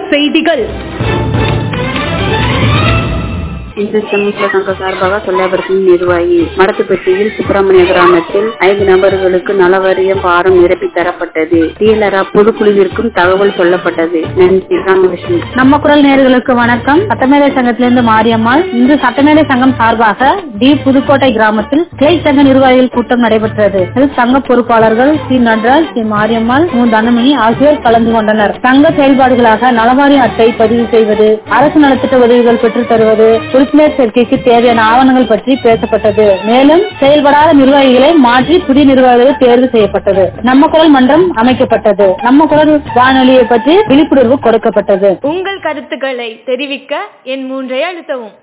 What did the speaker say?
செய்திகள் இந்து சமூக சங்க சார்பாக சொல்லாபுரத்தின் நிர்வாகி மடத்துப்பட்டியில் சுப்பிரமணிய கிராமத்தில் ஐந்து நபர்களுக்கு நலவாரியம் பாரம் நிரப்பி தரப்பட்டது டீலரா பொதுக்குழுவிற்கும் தகவல் சொல்லப்பட்டது நன்றி ராமகிருஷ்ணன் நம்ம குரல் நேர்களுக்கு வணக்கம் சட்டமேதை சங்கத்திலிருந்து மாரியம்மாள் இன்று சட்டமேதை சங்கம் சார்பாக டி புதுக்கோட்டை கிராமத்தில் கிளை சங்க நிர்வாகிகள் கூட்டம் நடைபெற்றது இதில் சங்க பொறுப்பாளர்கள் சி நடராஜ் சி மாரியம்மாள் மு தனமணி ஆகியோர் கலந்து கொண்டனர் சங்க செயல்பாடுகளாக நலவாரி அட்டை பதிவு செய்வது அரசு நலத்திட்ட உதவிகள் பெற்றுத் தருவது உறுப்பினர் சேர்க்கைக்கு தேவையான ஆவணங்கள் பற்றி பேசப்பட்டது மேலும் செயல்படாத நிர்வாகிகளை மாற்றி புதிய நிர்வாகிகள் தேர்வு செய்யப்பட்டது நம்ம குரல் மன்றம் அமைக்கப்பட்டது நம்ம குரல் வானொலியை பற்றி விழிப்புணர்வு கொடுக்கப்பட்டது உங்கள் கருத்துக்களை தெரிவிக்க என் மூன்றை அழுத்தவும்